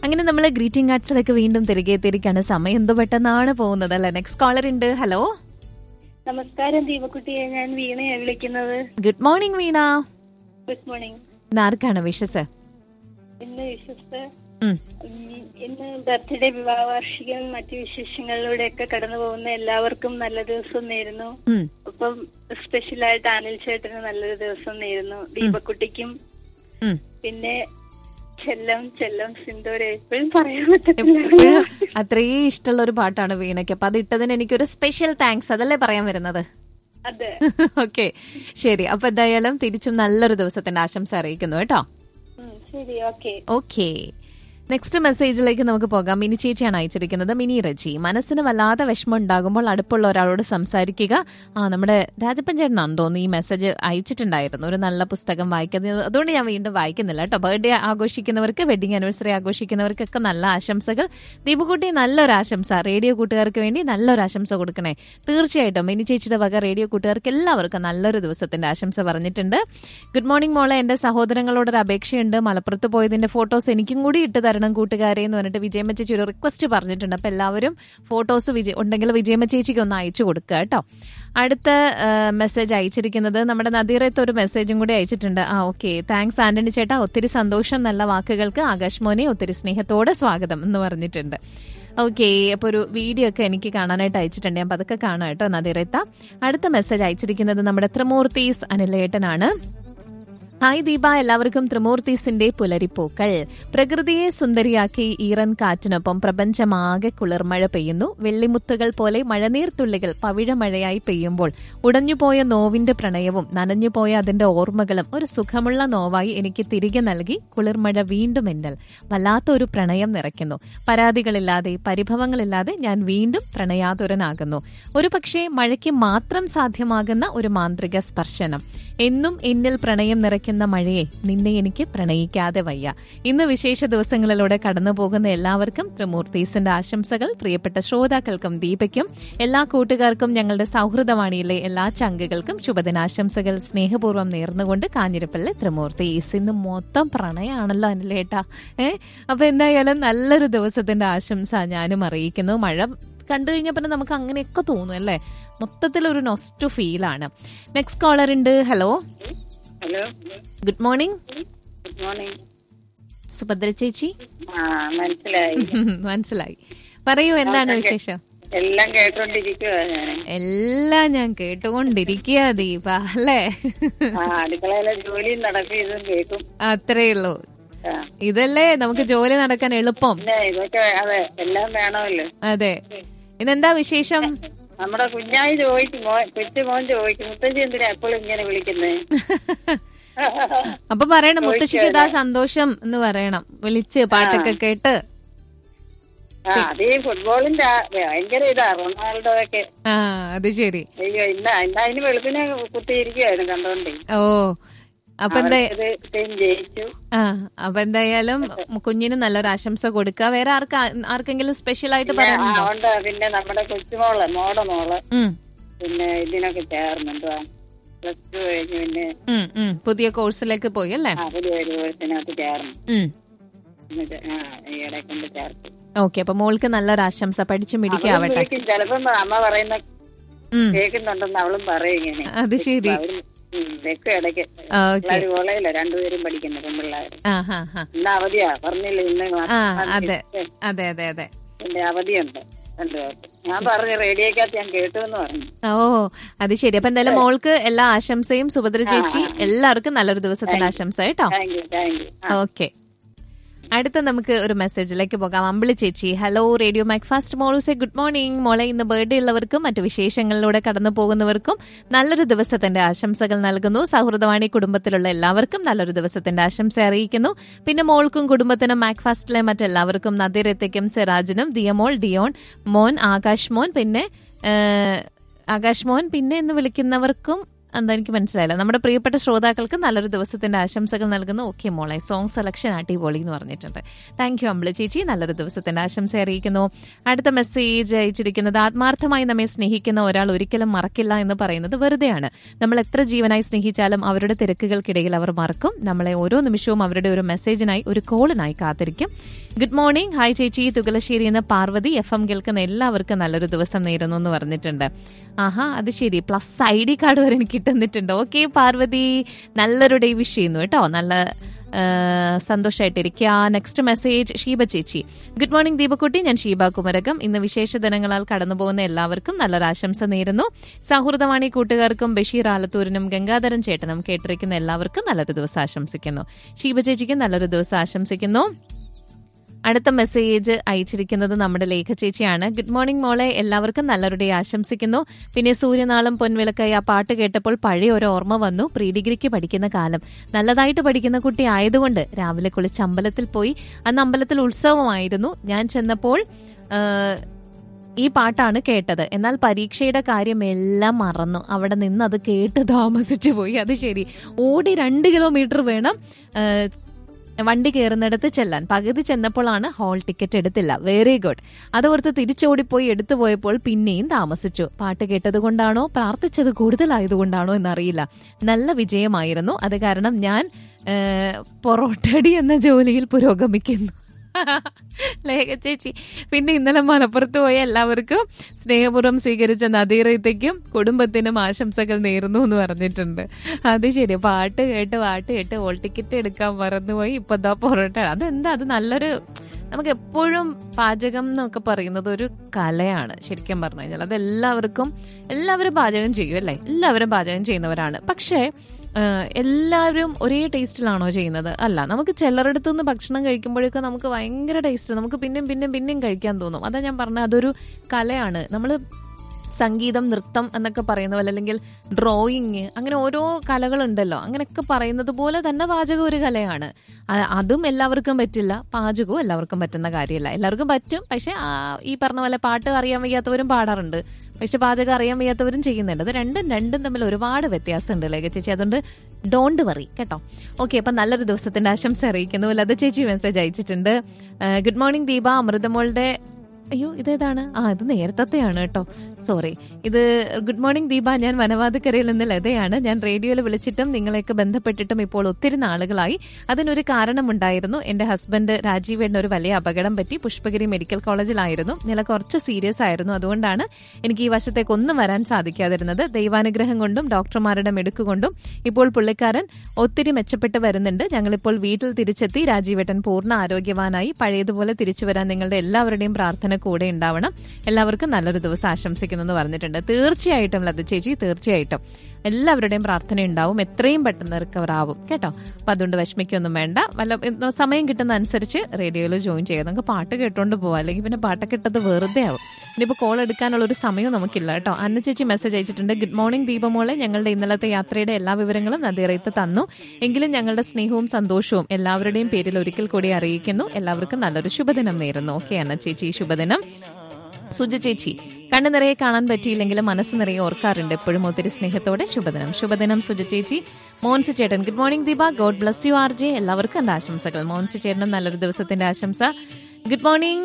അങ്ങനെ നമ്മൾ ഗ്രീറ്റിംഗ് കാർഡ്സിലൊക്കെ വീണ്ടും തിരികെ എത്തിയിരിക്കാണ് സമയം എന്ത് പെട്ടെന്നാണ് പോകുന്നത് അല്ലെ നെക്സ്റ്റ് കോളർ ഉണ്ട് ഹലോ നമസ്കാരം ദീപക്കുട്ടിയെ ഞാൻ വീണയാണ് വിളിക്കുന്നത് good morning Veena good morning ഇന്ന് ആർക്കാണ് വിഷസ് ഇന്ന് വിശ്വസ് ഉം. ഇന്ന് ബർത്ത്ഡേ വിവാഹ വാർഷികം മറ്റു വിശേഷങ്ങളിലൂടെ ഒക്കെ കടന്നു പോകുന്ന എല്ലാവർക്കും നല്ല ദിവസം നേരുന്നു ഉം. ഒപ്പം സ്പെഷ്യലായിട്ട് അനിൽ ചേട്ടന് നല്ലൊരു ദിവസം നേരുന്നു ദീപക്കുട്ടിക്കും ഉം. പിന്നെ ചെല്ലം ചെല്ലം സിന്ദൂര എപ്പോഴും പറയാൻ പറ്റത്തില്ല എപ്പോഴും അത്രയും ഇഷ്ടമുള്ള ഒരു പാട്ടാണ് വീണയ്ക്ക് അപ്പൊ അത് ഇട്ടതിന് എനിക്കൊരു സ്പെഷ്യൽ താങ്ക്സ് അതല്ലേ പറയാൻ വരുന്നത് അതെ ഓക്കെ ശരി അപ്പൊ എന്തായാലും തിരിച്ചും നല്ലൊരു ദിവസത്തിന്റെ ആശംസ അറിയിക്കുന്നു കേട്ടോ ഉം, ശരി ഓക്കെ ഓക്കെ നെക്സ്റ്റ് മെസ്സേജിലേക്ക് നമുക്ക് പോകാം മിനി ചേച്ചിയാണ് അയച്ചിരിക്കുന്നത് മിനി റജി മനസ്സിന് വല്ലാതെ വിഷമം ഉണ്ടാകുമ്പോൾ അടുപ്പുള്ള ഒരാളോട് സംസാരിക്കുക ആ നമ്മുടെ രാജപ്പൻ ചേട്ടനാണെന്ന് തോന്നുന്നു ഈ മെസ്സേജ് അയച്ചിട്ടുണ്ടായിരുന്നു ഒരു നല്ല പുസ്തകം വായിക്കുന്നത് അതുകൊണ്ട് ഞാൻ വീണ്ടും വായിക്കുന്നില്ല കേട്ടോ ബർത്ത്ഡേ ആഘോഷിക്കുന്നവർക്ക് വെഡിങ് ആനിവേഴ്സറി ആഘോഷിക്കുന്നവർക്കൊക്കെ നല്ല ആശംസകൾ ദീപകുട്ടി നല്ലൊരു ആശംസ റേഡിയോ കൂട്ടുകാർക്ക് വേണ്ടി നല്ലൊരു ആശംസ കൊടുക്കണേ തീർച്ചയായിട്ടും മിനി ചേച്ചിയുടെ വക റേഡിയോ കൂട്ടുകാർക്ക് എല്ലാവർക്കും നല്ലൊരു ദിവസത്തിന്റെ ആശംസ പറഞ്ഞിട്ടുണ്ട് ഗുഡ് മോർണിംഗ് മോളെ എന്റെ സഹോദരങ്ങളോടൊരു അപേക്ഷയുണ്ട് മലപ്പുറത്ത് പോയതിന്റെ ഫോട്ടോസ് എനിക്കും കൂടി ഇട്ട് തരണം കൂട്ടുകാരെ എന്ന് പറഞ്ഞിട്ട് വിജയമ്മ ചേച്ചി ഒരു റിക്വസ്റ്റ് പറഞ്ഞിട്ടുണ്ട് അപ്പൊ എല്ലാവരും ഫോട്ടോസ് വിജയ ഉണ്ടെങ്കിൽ വിജയമ്മ ചേച്ചിക്ക് ഒന്ന് അയച്ചു കൊടുക്കുക കേട്ടോ അടുത്ത മെസ്സേജ് അയച്ചിരിക്കുന്നത് നമ്മുടെ നദീറത്ത് ഒരു മെസ്സേജും കൂടി അയച്ചിട്ടുണ്ട് ആ ഓക്കെ താങ്ക്സ് ആന്റണി ചേട്ടാ ഒത്തിരി സന്തോഷം നല്ല വാക്കുകൾക്ക് ആകാശ് മോനെ ഒത്തിരി സ്നേഹത്തോടെ സ്വാഗതം എന്ന് പറഞ്ഞിട്ടുണ്ട് ഓക്കെ അപ്പോൾ ഒരു വീഡിയോ ഒക്കെ എനിക്ക് കാണാനായിട്ട് അയച്ചിട്ടുണ്ട് ഞാൻ പതുക്കെ കാണാം കേട്ടോ നദീറത്ത അടുത്ത മെസ്സേജ് അയച്ചിരിക്കുന്നത് നമ്മുടെ ത്രിമൂർത്തീസ് അനിലേട്ടനാണ് ഹായ് ദീപ എല്ലാവർക്കും ത്രിമൂർത്തീസിന്റെ പുലരിപ്പൂക്കൾ പ്രകൃതിയെ സുന്ദരിയാക്കി ഈറൻ കാറ്റിനൊപ്പം പ്രപഞ്ചമാകെ കുളിർമഴ പെയ്യുന്നു വെള്ളിമുത്തുകൾ പോലെ മഴനീർത്തുള്ളികൾ പവിഴമഴയായി പെയ്യുമ്പോൾ ഉടഞ്ഞുപോയ നോവിന്റെ പ്രണയവും നനഞ്ഞുപോയ അതിന്റെ ഓർമ്മകളും ഒരു സുഖമുള്ള നോവായി എനിക്ക് തിരികെ നൽകി കുളിർമഴ വീണ്ടും എന്നൽ വല്ലാത്ത ഒരു പ്രണയം നിറയ്ക്കുന്നു പരാതികളില്ലാതെ പരിഭവങ്ങളില്ലാതെ ഞാൻ വീണ്ടും പ്രണയാതുരനാകുന്നു ഒരു പക്ഷേ മഴയ്ക്ക് മാത്രം സാധ്യമാകുന്ന ഒരു മാന്ത്രിക സ്പർശനം എന്നും എന്നിൽ പ്രണയം നിറയ്ക്കുന്ന മഴയെ നിന്നെ എനിക്ക് പ്രണയിക്കാതെ വയ്യ ഇന്ന് വിശേഷ ദിവസങ്ങളിലൂടെ കടന്നു പോകുന്ന എല്ലാവർക്കും ത്രിമൂർത്തീസിന്റെ ആശംസകൾ പ്രിയപ്പെട്ട ശ്രോതാക്കൾക്കും ദീപയ്ക്കും എല്ലാ കൂട്ടുകാർക്കും ഞങ്ങളുടെ സൗഹൃദവാണിയിലെ എല്ലാ ചങ്കുകൾക്കും ശുഭദിനാശംസകൾ സ്നേഹപൂർവ്വം നേർന്നുകൊണ്ട് കാഞ്ഞിരപ്പള്ളി ത്രിമൂർത്തീസ് ഇന്ന് മൊത്തം പ്രണയമാണല്ലോ അനിലേട്ടാ ഏ അപ്പൊ എന്തായാലും നല്ലൊരു ദിവസത്തിന്റെ ആശംസ ഞാനും അറിയിക്കുന്നു മഴ കണ്ടു കഴിഞ്ഞാൽ പിന്നെ നമുക്ക് അങ്ങനെയൊക്കെ തോന്നും അല്ലേ മൊത്തത്തിൽ ഒരു നൊസ്റ്റു ഫീലാണ് നെക്സ്റ്റ് കോളർ ഉണ്ട് hello hello good morning good morning Subhadra ചേച്ചി ആ മനസ്സിലായി മനസ്സിലായി പറയൂ എന്താണ് വിശേഷം എല്ലാം കേട്ടോണ്ടിരിക്കുക ഞാൻ എല്ലാം ഞാൻ കേട്ടുകൊണ്ടിരിക്കുക ദീപ അല്ലേ ആ അടുക്കളയിലെ ജോലിയും നടക്കും ഇതും കേൾക്കും അത്രേ ഉള്ളൂ ആ. ഇതല്ലേ നമുക്ക് ജോലി നടക്കാൻ എളുപ്പം പിന്നെ ഇതൊക്കെ അതെ എല്ലാം വേണമല്ലോ അതെ ഇതെന്താ വിശേഷം നമ്മുടെ കുഞ്ഞായി ചോദിക്കും മോൻ കൊച്ചു മോൻ ചോദിക്കും മുത്തശ്ശി എന്തിനാ എപ്പോഴും ഇങ്ങനെ വിളിക്കുന്നേ അപ്പൊ പറയണം മുത്തശ്ശിക്ക് ഇതാ സന്തോഷം എന്ന് പറയണം വിളിച്ച് പാട്ടൊക്കെ കേട്ട് ആ അത് ഈ ഫുട്ബോളിന്റെ ആ ഭയങ്കര ഇതാ റൊണാൾഡോ ഒക്കെ ആ അത് ശരി അയ്യോ ഇന്ന ഇന്ന അതിന് വെളുപ്പിനെ കുത്തിയിരിക്കുവായിരുന്നു കണ്ടോണ്ടേ ഓ അപ്പൊ എന്താ അവർക്കിത് ടീം ജയിച്ചു ആ അപ്പൊ എന്തായാലും കുഞ്ഞിന് നല്ലൊരു ആശംസ കൊടുക്കുക വേറെ ആർക്കാ ആർക്കെങ്കിലും സ്പെഷ്യൽ ആയിട്ട് പിന്നെ ആ പറയാനുണ്ടോ ഉണ്ട് പിന്നെ നമ്മുടെ കൊച്ചുമോള് മോടെ മോള് ഉം, പിന്നെ ഇതിനൊക്കെ ചേർന്നു എന്തുവാ പ്ലസ് ടു കഴിഞ്ഞ് പിന്നെ ഉം, ഉം. പുതിയ കോഴ്സിലേക്ക് പോയി അല്ലേ ആ പുതിയ ഒരു കോഴ്സിനകത്ത് ചേർന്നു ഉം. എന്നിട്ട് ആ ഈയിടെ കൊണ്ട് ചേർത്തു ഓക്കെ അപ്പൊ മോൾക്ക് നല്ലൊരു ആശംസ പഠിച്ചു അവളും മിടിക്കാവട്ടെ വിളിക്കും ചിലപ്പം അമ്മ പറയുന്ന ഉം, കേൾക്കുന്നുണ്ടെന്ന് അവളും പറയും ഇങ്ങനെ അത് ശരി അവരും ഉം, വെക്കും ഇടയ്ക്ക് ഓക്കെ പിള്ളേർ കോളേജില്ല രണ്ടുപേരും പഠിക്കുന്നു പെൺപിള്ളേർ ആ ഹാ ഹാ ഇന്ന് അവധിയാ പറഞ്ഞില്ല ഇന്ന് ആ ക്ലാസ് അതെ അതെ അതെ അതെ പിന്നെ അവധിയുണ്ട് രണ്ടു പേർക്ക് ഞാൻ പറഞ്ഞു റേഡിയോക്കകത്ത് ഞാൻ കേട്ടു എന്ന് പറഞ്ഞു ഓ അത് ശരി അപ്പൊ എന്തായാലും മോൾക്ക് എല്ലാ ആശംസയും സുഭദ്ര ചേച്ചി എല്ലാവർക്കും നല്ലൊരു ദിവസത്തിന്റെ ആശംസ കേട്ടോ thank you thank you okay അടുത്ത നമുക്ക് ഒരു മെസ്സേജിലേക്ക് പോകാം അമ്പിളി ചേച്ചി ഹലോ റേഡിയോ മാക് ഫാസ്റ്റ് മോളൂസെ ഗുഡ് മോർണിംഗ് മോളെ ഇന്ന് ബർത്ത്ഡേ ഉള്ളവർക്കും മറ്റു വിശേഷങ്ങളിലൂടെ കടന്നു പോകുന്നവർക്കും നല്ലൊരു ദിവസത്തിന്റെ ആശംസകൾ നൽകുന്നു സൗഹൃദവാണി കുടുംബത്തിലുള്ള എല്ലാവർക്കും നല്ലൊരു ദിവസത്തിന്റെ ആശംസ അറിയിക്കുന്നു പിന്നെ മോൾക്കും കുടുംബത്തിനും മാക് ഫാസ്റ്റിലെ മറ്റെല്ലാവർക്കും നദിരത്തേക്കും സിറാജിനും ദിയമോൾ ഡിയോൺ മോൻ ആകാശ് മോൻ പിന്നെ ഏഹ്, ആകാശ് മോൻ പിന്നെ എന്ന് വിളിക്കുന്നവർക്കും എന്താ എനിക്ക് മനസ്സിലായില്ല നമ്മുടെ പ്രിയപ്പെട്ട ശ്രോതാക്കൾക്ക് നല്ലൊരു ദിവസത്തിന്റെ ആശംസകൾ നൽകുന്നു ഓക്കെ മോളെ സോങ് സെലക്ഷൻ അടിപൊളി എന്ന് പറഞ്ഞിട്ടുണ്ട് താങ്ക് യു അമ്പിളി ചേച്ചി നല്ലൊരു ദിവസത്തിന്റെ ആശംസ അറിയിക്കുന്നു അടുത്ത മെസ്സേജ് അയച്ചിരിക്കുന്നത് ആത്മാർത്ഥമായി നമ്മെ സ്നേഹിക്കുന്ന ഒരാൾ ഒരിക്കലും മറക്കില്ല എന്ന് പറയുന്നത് വെറുതെയാണ് നമ്മൾ എത്ര ജീവനായി സ്നേഹിച്ചാലും അവരുടെ തിരക്കുകൾക്കിടയിൽ അവർ മറക്കും നമ്മളെ ഓരോ നിമിഷവും അവരുടെ ഒരു മെസ്സേജിനായി ഒരു കോളിനായി കാത്തിരിക്കും ഗുഡ് മോർണിംഗ് ഹായ് ചേച്ചി തുകലശ്ശേരി എന്ന പാർവതി എഫ് എം കേൾക്കുന്ന എല്ലാവർക്കും നല്ലൊരു ദിവസം നേരുന്നു എന്ന് പറഞ്ഞിട്ടുണ്ട് ആഹാ അത് ശരി പ്ലസ് ഐ ഡി കാർഡ് വരെ എനിക്ക് കിട്ടുന്നിട്ടുണ്ട് ഓക്കെ പാർവതി നല്ലൊരു ഡേ വിഷ് ചെയ്യുന്നു കേട്ടോ നല്ല സന്തോഷമായിട്ടിരിക്കുക നെക്സ്റ്റ് മെസ്സേജ് ഷീബ ചേച്ചി ഗുഡ് മോർണിംഗ് ദീപക്കുട്ടി ഞാൻ ഷീബ കുമരകം ഇന്ന് വിശേഷ ദിനങ്ങളാൽ കടന്നുപോകുന്ന എല്ലാവർക്കും നല്ലൊരു ആശംസ നേരുന്നു സൗഹൃദവാണി കൂട്ടുകാർക്കും ബഷീർ ആലത്തൂരിനും ഗംഗാധരൻ ചേട്ടനും കേട്ടിരിക്കുന്ന എല്ലാവർക്കും നല്ലൊരു ദിവസം ആശംസിക്കുന്നു ഷീബ ചേച്ചിക്കും നല്ലൊരു ദിവസം ആശംസിക്കുന്നു അടുത്ത മെസ്സേജ് അയച്ചിരിക്കുന്നത് നമ്മുടെ ലേഖ ചേച്ചിയാണ് ഗുഡ് മോർണിംഗ് മോളെ എല്ലാവർക്കും നല്ലൊരു ഡേ ആശംസിക്കുന്നു പിന്നെ സൂര്യനാളം പൊൻവിളക്കായി ആ പാട്ട് കേട്ടപ്പോൾ പഴയ ഒരു ഓർമ്മ വന്നു പ്രീ ഡിഗ്രിക്ക് പഠിക്കുന്ന കാലം നല്ലതായിട്ട് പഠിക്കുന്ന കുട്ടി ആയതുകൊണ്ട് രാവിലെ കുളിച്ച് അമ്പലത്തിൽ പോയി അന്ന് അമ്പലത്തിൽ ഉത്സവമായിരുന്നു ഞാൻ ചെന്നപ്പോൾ ആ, ഈ പാട്ടാണ് കേട്ടത് എന്നാൽ പരീക്ഷയുടെ കാര്യം എല്ലാം മറന്നു അവിടെ നിന്ന് അത് കേട്ട് താമസിച്ചു പോയി അത് ശരി ഓടി രണ്ട് കിലോമീറ്റർ വേണം ആ, വണ്ടി കയറുന്നിടത്ത് ചെല്ലാൻ പകുതി ചെന്നപ്പോഴാണ് ഹാൾ ടിക്കറ്റ് എടുത്തില്ല വെരി ഗുഡ് അതോർത്ത് തിരിച്ചോടിപ്പോയി എടുത്തു പോയപ്പോൾ പിന്നെയും താമസിച്ചു പാട്ട് കേട്ടത് കൊണ്ടാണോ പ്രാർത്ഥിച്ചത് കൂടുതലായതുകൊണ്ടാണോ എന്നറിയില്ല നല്ല വിജയമായിരുന്നു അത് കാരണം ഞാൻ ആ, പൊറോട്ടടി എന്ന ജോലിയിൽ പുരോഗമിക്കുന്നു ലേഖ ചേച്ചി പിന്നെ ഇന്നലെ മലപ്പുറത്ത് പോയ എല്ലാവർക്കും സ്നേഹപൂർവ്വം സ്വീകരിച്ച നദീറത്തേക്കും കുടുംബത്തിനും ആശംസകൾ നേരുന്നു എന്ന് പറഞ്ഞിട്ടുണ്ട് അത് ശരി പാട്ട് കേട്ട് പാട്ട് കേട്ട് ഓൾ ടിക്കറ്റ് എടുക്കാൻ മറന്നുപോയി ഇപ്പൊ ദാ പൊറോട്ട അതെന്താ അത് നല്ലൊരു നമുക്ക് എപ്പോഴും പാചകം എന്നൊക്കെ പറയുന്നത് ഒരു കലയാണ് ശരിക്കും പറഞ്ഞു കഴിഞ്ഞാൽ അത് എല്ലാവർക്കും എല്ലാവരും പാചകം ചെയ്യും അല്ലേ എല്ലാവരും പാചകം ചെയ്യുന്നവരാണ് പക്ഷേ ആഹ് എല്ലാവരും ഒരേ ടേസ്റ്റിലാണോ ചെയ്യുന്നത് അല്ല നമുക്ക് ചിലരിടത്തു നിന്ന് ഭക്ഷണം കഴിക്കുമ്പോഴൊക്കെ നമുക്ക് ഭയങ്കര ടേസ്റ്റ് നമുക്ക് പിന്നെയും പിന്നെയും പിന്നെയും കഴിക്കാൻ തോന്നും അതാ ഞാൻ പറഞ്ഞ അതൊരു കലയാണ് നമ്മൾ സംഗീതം നൃത്തം എന്നൊക്കെ പറയുന്ന പോലെ അല്ലെങ്കിൽ ഡ്രോയിങ് അങ്ങനെ ഓരോ കലകളുണ്ടല്ലോ അങ്ങനെയൊക്കെ പറയുന്നത് പോലെ തന്നെ പാചകം ഒരു കലയാണ് അ- അതും എല്ലാവർക്കും പറ്റില്ല പാചകവും എല്ലാവർക്കും പറ്റുന്ന കാര്യമല്ല എല്ലാവർക്കും പറ്റും പക്ഷെ ആ, ഈ പറഞ്ഞ പോലെ പാട്ട് അറിയാൻ വയ്യാത്തവരും പാടാറുണ്ട് പക്ഷെ പാചകം അറിയാൻ വയ്യാത്തവരും ചെയ്യുന്നുണ്ട് അത് രണ്ടും രണ്ടും തമ്മിൽ ഒരുപാട് വ്യത്യാസമുണ്ട് ലേഖ ചേച്ചി അതുകൊണ്ട് ഡോണ്ട് വറി കേട്ടോ ഓക്കെ അപ്പൊ നല്ലൊരു ദിവസത്തിന്റെ ആശംസ അറിയിക്കുന്നു ലത ചേച്ചി മെസ്സേജ് അയച്ചിട്ടുണ്ട് ഗുഡ് മോർണിംഗ് ദീപ അമൃതമോളുടെ അയ്യോ ഇതേതാണ് ആ ഇത് നേരത്തെയാണ് കേട്ടോ സോറി ഇത് ഗുഡ് മോർണിംഗ് ദീപ ഞാൻ വനവാദക്കരയിൽ നിന്ന് ലതയാണ് ഞാൻ റേഡിയോയിൽ വിളിച്ചിട്ടും നിങ്ങളെയൊക്കെ ബന്ധപ്പെട്ടിട്ടും ഇപ്പോൾ ഒത്തിരി നാളുകളായി അതിനൊരു കാരണമുണ്ടായിരുന്നു എന്റെ ഹസ്ബൻഡ് രാജീവേടിന് ഒരു വലിയ അപകടം പറ്റി പുഷ്പഗിരി മെഡിക്കൽ കോളേജിലായിരുന്നു നില കുറച്ച് സീരിയസ് ആയിരുന്നു അതുകൊണ്ടാണ് എനിക്ക് ഈ വശത്തേക്ക് ഒന്നും വരാൻ സാധിക്കാതിരുന്നത് ദൈവാനുഗ്രഹം കൊണ്ടും ഡോക്ടർമാരുടെ മിടുക്ക് കൊണ്ടും ഇപ്പോൾ പുള്ളിക്കാരൻ ഒത്തിരി മെച്ചപ്പെട്ട് വരുന്നുണ്ട് ഞങ്ങളിപ്പോൾ വീട്ടിൽ തിരിച്ചെത്തി രാജീവേട്ടൻ പൂർണ്ണ ആരോഗ്യവാനായി പഴയതുപോലെ തിരിച്ചു വരാൻ നിങ്ങളുടെ എല്ലാവരുടെയും പ്രാർത്ഥന കൂടെ ഉണ്ടാവണം എല്ലാവർക്കും നല്ലൊരു ദിവസം ആശംസിക്കുന്നു എന്ന് പറഞ്ഞിട്ടുണ്ട് തീർച്ചയായിട്ടും ലത ചേച്ചി തീർച്ചയായിട്ടും എല്ലാവരുടെയും പ്രാർത്ഥന ഉണ്ടാവും എത്രയും പെട്ടെന്ന് റിക്കവർ ആവും കേട്ടോ അപ്പൊ അതുകൊണ്ട് വിഷമിക്കൊന്നും വേണ്ട വല്ല ഇന്ന് സമയം കിട്ടുന്ന അനുസരിച്ച് റേഡിയോയിൽ ജോയിൻ ചെയ്യാം നമുക്ക് പാട്ട് കേട്ടോണ്ട് പോവാം അല്ലെങ്കിൽ പിന്നെ പാട്ടൊക്കെ ഇട്ടത് വെറുതെ ആവും ഇനിയിപ്പോൾ കോൾ എടുക്കാനുള്ള ഒരു സമയവും നമുക്കില്ല കേട്ടോ അന്ന ചേച്ചി മെസ്സേജ് അയച്ചിട്ടുണ്ട് ഗുഡ് മോർണിംഗ് ദീപമോളെ ഞങ്ങളുടെ ഇന്നലത്തെ യാത്രയുടെ എല്ലാ വിവരങ്ങളും നദീറയത്ത് തന്നു എങ്കിലും ഞങ്ങളുടെ സ്നേഹവും സന്തോഷവും എല്ലാവരുടെയും പേരിൽ ഒരിക്കൽ കൂടി അറിയിക്കുന്നു എല്ലാവർക്കും നല്ലൊരു ശുഭദിനം നേരുന്നു ഓക്കെ അന്ന ചേച്ചി ശുഭദിനം സുജ ചേച്ചി കണ്ണു നിറയെ കാണാൻ പറ്റിയില്ലെങ്കിലും മനസ്സ് നിറയെ ഓർക്കാറുണ്ട് എപ്പോഴും ഒത്തിരി സ്നേഹത്തോടെ ശുഭദിനം ശുഭദിനം സുജ ചേച്ചി മോൻസി ചേട്ടൻ good morning Deepa God bless you R J എല്ലാവർക്കും എൻ്റെ ആശംസകൾ മോൻസി ചേട്ടനും നല്ലൊരു ദിവസത്തിന്റെ ആശംസ ഗുഡ് മോർണിംഗ്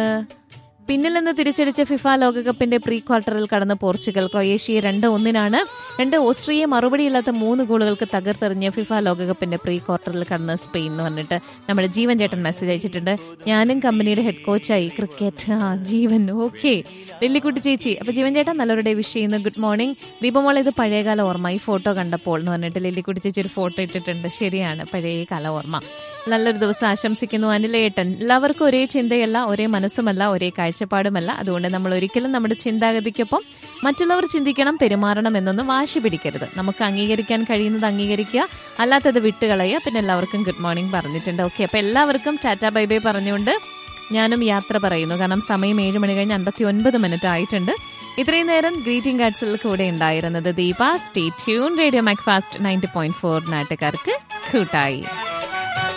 പിന്നിൽ നിന്ന് തിരിച്ചടിച്ച ഫിഫ ലോകകപ്പിന്റെ പ്രീ ക്വാർട്ടറിൽ കടന്ന പോർച്ചുഗൽ ക്രൊയേഷ്യയെ രണ്ട് ഒന്നിനാണ് രണ്ട് ഓസ്ട്രിയയെ മറുപടിയില്ലാത്ത മൂന്ന് ഗോളുകൾക്ക് തകർത്തെറിഞ്ഞ ഫിഫ ലോകകപ്പിന്റെ പ്രീ ക്വാർട്ടറിൽ കടന്ന സ്പെയിൻ എന്ന് പറഞ്ഞിട്ട് നമ്മുടെ ജീവൻ ചേട്ടൻ മെസ്സേജ് അയച്ചിട്ടുണ്ട് ഞാനും കമ്പനിയുടെ ഹെഡ് കോച്ചായി ക്രിക്കറ്റ് ആ ജീവൻ ഓക്കെ ലില്ലിക്കുട്ടി ചേച്ചി അപ്പൊ ജീവൻ ചേട്ടൻ നല്ലൊരു ഡേ വിഷ് ചെയ്യുന്നു ഗുഡ് മോർണിംഗ് ദീപമോൾ ഇത് പഴയകാല ഓർമ്മ ഈ ഫോട്ടോ കണ്ടപ്പോൾ എന്ന് പറഞ്ഞിട്ട് ലില്ലിക്കുട്ടി ചേച്ചി ഒരു ഫോട്ടോ ഇട്ടിട്ടുണ്ട് ശരിയാണ് പഴയ കാല ഓർമ്മ നല്ലൊരു ദിവസം ആശംസിക്കുന്നു അനിലേട്ടൻ എല്ലാവർക്കും ഒരേ ചിന്തയല്ല ഒരേ മനസ്സുമല്ല ഒരേ കാഴ്ചപ്പാടുമല്ല അതുകൊണ്ട് നമ്മൾ ഒരിക്കലും നമ്മുടെ ചിന്താഗതിക്കൊപ്പം മറ്റുള്ളവർ ചിന്തിക്കണം പെരുമാറണം എന്നൊന്നും വാശി പിടിക്കരുത് നമുക്ക് അംഗീകരിക്കാൻ കഴിയുന്നത് അംഗീകരിക്കുക അല്ലാത്തത് വിട്ടുകളയുക പിന്നെ എല്ലാവർക്കും ഗുഡ് മോർണിംഗ് പറഞ്ഞിട്ടുണ്ട് ഓക്കെ അപ്പൊ എല്ലാവർക്കും ടാറ്റ ബൈ ബൈ പറഞ്ഞുകൊണ്ട് ഞാനും യാത്ര പറയുന്നു കാരണം സമയം ഏഴ് മണി കഴിഞ്ഞ് അൻപത്തി ഒൻപത് മിനിറ്റ് ആയിട്ടുണ്ട് ഇത്രയും നേരം ഗ്രീറ്റിംഗ് കാർഡ്സിൽ കൂടെ ഉണ്ടായിരുന്നത് Deepa stay tune radio Mac fast ninety point four നാട്ടുകാർക്ക് കൂട്ടായി